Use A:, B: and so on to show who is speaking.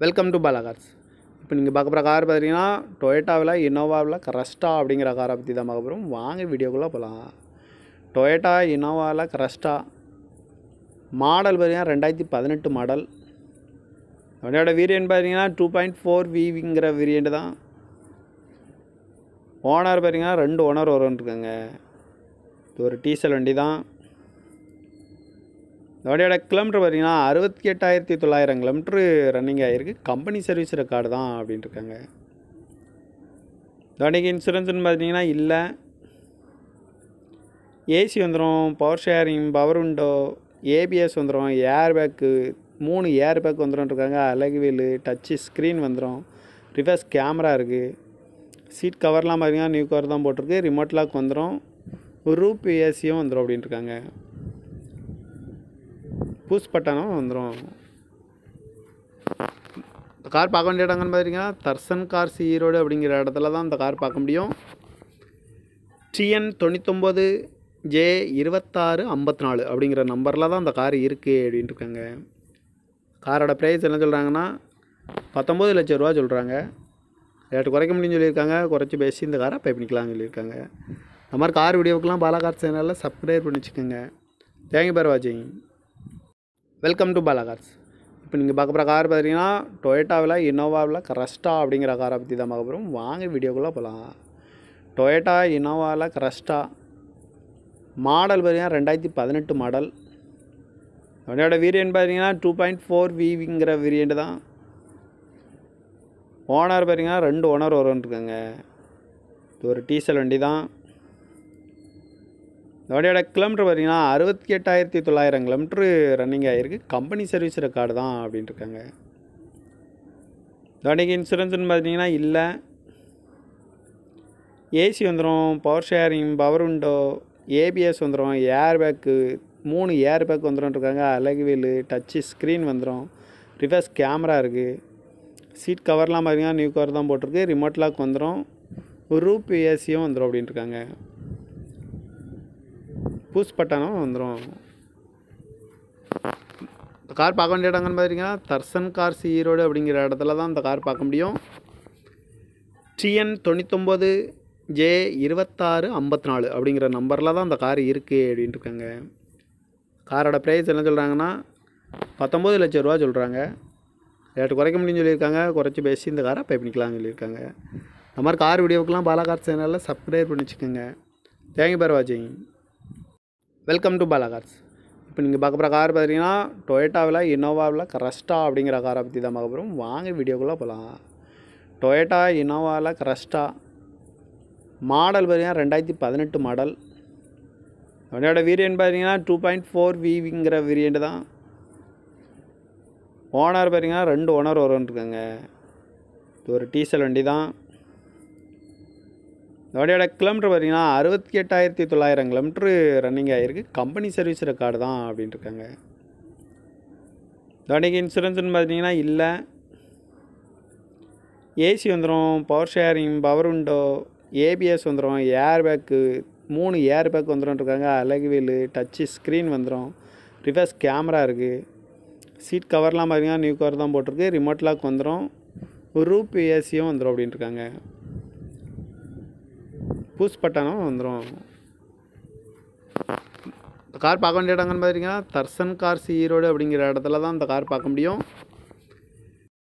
A: welcome to Bala cars இப்போ நீங்கள் பார்க்க போகிற கார் பார்த்தீங்கன்னா டொயேட்டாவில் இனோவாவில் கரஸ்டா அப்படிங்கிற காரை பற்றி தான் பார்க்க போகிறோம் வாங்க வீடியோக்குள்ளே போகலாம் டொயேட்டா இனோவாவில் கரஸ்டா மாடல் பார்த்தீங்கன்னா ரெண்டாயிரத்தி பதினெட்டு மாடல் வண்டியோட வேரியன்ட் பார்த்தீங்கன்னா டூ பாயிண்ட் ஃபோர் விங்கிற வேரியண்ட் தான் ஓனர் பார்த்தீங்கன்னா ரெண்டு ஓனர் வரும்ன்ருக்காங்க இது ஒரு டீசல் வண்டி தான் இந்த வண்டியோட கிலோமீட்டர் பார்த்தீங்கன்னா அறுபத்தி எட்டாயிரத்தி தொள்ளாயிரம் கிலோமீட்ரு ரன்னிங் ஆகிருக்கு கம்பெனி சர்வீஸ் ரெக்கார்டு தான் அப்படின்ட்டு இருக்காங்க இந்த வண்டிக்கு இன்சூரன்ஸ்னு பார்த்தீங்கன்னா இல்லை ஏசி வந்துடும் power steering power window ABS வந்துடும் ஏர் பேக்கு மூணு ஏர் பேக் வந்துடும்ன்ருக்காங்க அழகு வீலு டச்சு ஸ்க்ரீன் வந்துடும் ரிவர்ஸ் கேமரா இருக்குது சீட் கவர்லாம் பார்த்தீங்கன்னா நியூ கவர் தான் போட்டிருக்கு ரிமோட் லாக் வந்துடும் ரூப் ஏசியும் வந்துடும் அப்படின்ட்டு இருக்காங்க பூஸ் பட்டானும் வந்துடும் இந்த கார் பார்க்க வேண்டிய இடங்கன்னு பார்த்தீங்கன்னா தர்சன் கார்ஸ் ஈரோடு அப்படிங்கிற இடத்துல தான் இந்த கார் பார்க்க முடியும் டிஎன் தொண்ணூத்தொம்பது ஜே இருபத்தாறு ஐம்பத்தி நாலு அப்படிங்கிற நம்பரில் தான் இந்த கார் இருக்குது அப்படின்ட்டு இருக்காங்க காரோட ப்ரைஸ் என்ன சொல்கிறாங்கன்னா பத்தொம்பது லட்ச ரூபா சொல்கிறாங்க ரேட்டு குறைக்க முடியும்னு சொல்லியிருக்காங்க குறைச்சி பேசி இந்த காரை பை பண்ணிக்கலாம்னு சொல்லியிருக்காங்க இந்த மாதிரி கார் வீடியோக்கெலாம் பாலா கார் சேனலில் சப்ஸ்கிரைப் பண்ணி வச்சுக்கோங்க தேங்க்யூ பார் வாட்சிங் வெல்கம் டு பாலா கார்ஸ் இப்போ நீங்கள் பார்க்க போகிற கார் பார்த்தீங்கன்னா டொயேட்டாவில் இனோவாவில் கரஸ்டா அப்படிங்கிற காரை பற்றி தான் பார்க்க போகிறோம் வாங்க வீடியோக்குள்ளே போகலாம் டொயேட்டா இனோவாவில் கரஸ்டா மாடல் பார்த்தீங்கன்னா ரெண்டாயிரத்தி பதினெட்டு மாடல் வண்டியோட வேரியன்ட் பார்த்தீங்கன்னா டூ பாயிண்ட் ஃபோர் விங்கிற வேரியண்ட் தான் ஓனர் பார்த்தீங்கன்னா ரெண்டு ஓனர் வரும்ன்ருக்காங்க இது ஒரு டீசல் வண்டி தான் இந்த வண்டியோட கிலோமீட்டர் பார்த்தீங்கன்னா அறுபத்தி எட்டாயிரத்தி தொள்ளாயிரம் கிலோமீட்ரு ரன்னிங் ஆகிருக்கு கம்பெனி சர்வீஸ் ரெக்கார்டு தான் அப்படின்ட்டு இருக்காங்க இந்த வண்டிக்கு இன்சூரன்ஸ்னு பார்த்தீங்கன்னா இல்லை ஏசி வந்துடும் power steering power window ABS வந்துடும் ஏர் பேக்கு மூணு ஏர் பேக் வந்துடும்ன்ருக்காங்க அழகு வீலு டச்சு ஸ்க்ரீன் வந்துடும் ரிவர்ஸ் கேமரா இருக்குது சீட் கவர்லாம் பார்த்தீங்கன்னா நியூ கவர் தான் போட்டிருக்கு ரிமோட் லாக் வந்துடும் ரூப் ஏசியும் வந்துடும் அப்படின்ட்டு இருக்காங்க பூஸ் பட்டானும் வந்துடும் இந்த கார் பார்க்க வேண்டிய இடங்கன்னு பார்த்தீங்கன்னா தர்சன் கார்ஸ் ஈரோடு அப்படிங்கிற இடத்துல தான் இந்த கார் பார்க்க முடியும் டிஎன் தொண்ணூத்தொம்பது ஜே இருபத்தாறு ஐம்பத்தி நாலு அப்படிங்கிற நம்பரில் தான் இந்த கார் இருக்குது அப்படின்ட்டு இருக்காங்க காரோட ப்ரைஸ் என்ன சொல்கிறாங்கன்னா பத்தொம்பது லட்ச ரூபா சொல்கிறாங்க ரேட்டு குறைக்க முடியும்னு சொல்லியிருக்காங்க குறைச்சி பேசி இந்த காரை பை பண்ணிக்கலாம்னு சொல்லியிருக்காங்க இந்த மாதிரி கார் வீடியோக்கெலாம் பாலா கார் சேனலில் சப்ஸ்கிரைப் பண்ணி வச்சுக்கோங்க தேங்க்யூ பார் வாட்சிங் வெல்கம் டு பாலா கார்ஸ் இப்போ நீங்கள் பார்க்க போகிற கார் பார்த்தீங்கன்னா டொயேட்டாவில் இனோவாவில் கரஸ்டா அப்படிங்கிற காரை பற்றி தான் பார்க்க போகிறோம் வாங்க வீடியோக்குள்ளே போகலாம் டொயேட்டா இனோவாவில் கரஸ்டா மாடல் பார்த்தீங்கன்னா ரெண்டாயிரத்தி பதினெட்டு மாடல் வண்டியோட வேரியன்ட் பார்த்தீங்கன்னா டூ பாயிண்ட் ஃபோர் விங்கிற வேரியண்ட் தான் ஓனர் பார்த்தீங்கன்னா ரெண்டு ஓனர் வரும்ன்ருக்காங்க இது ஒரு டீசல் வண்டி தான் இந்த வண்டியோட கிலோமீட்டர் பார்த்தீங்கன்னா அறுபத்தி எட்டாயிரத்தி தொள்ளாயிரம் கிலோமீட்ரு ரன்னிங் ஆகிருக்கு கம்பெனி சர்வீஸ் ரெக்கார்டு தான் அப்படின்ட்டு இருக்காங்க இந்த வண்டிக்கு இன்சூரன்ஸ்னு பார்த்தீங்கன்னா இல்லை ஏசி வந்துடும் power steering power window ABS வந்துடும் ஏர் பேக்கு மூணு ஏர் பேக் வந்துடும்ன்ருக்காங்க அழகு வீலு டச்சு ஸ்க்ரீன் வந்துடும் ரிவர்ஸ் கேமரா இருக்குது சீட் கவர்லாம் பார்த்தீங்கன்னா நியூ கவர் தான் போட்டிருக்கு ரிமோட் லாக் வந்துடும் ரூப் ஏசியும் வந்துடும் அப்படின்ட்டு இருக்காங்க பூஸ் பட்டானும் வந்துடும் இந்த கார் பார்க்க வேண்டிய இடங்கன்னு பார்த்தீங்கன்னா தர்சன் கார்ஸ் ஈரோடு அப்படிங்கிற இடத்துல தான் இந்த கார் பார்க்க முடியும்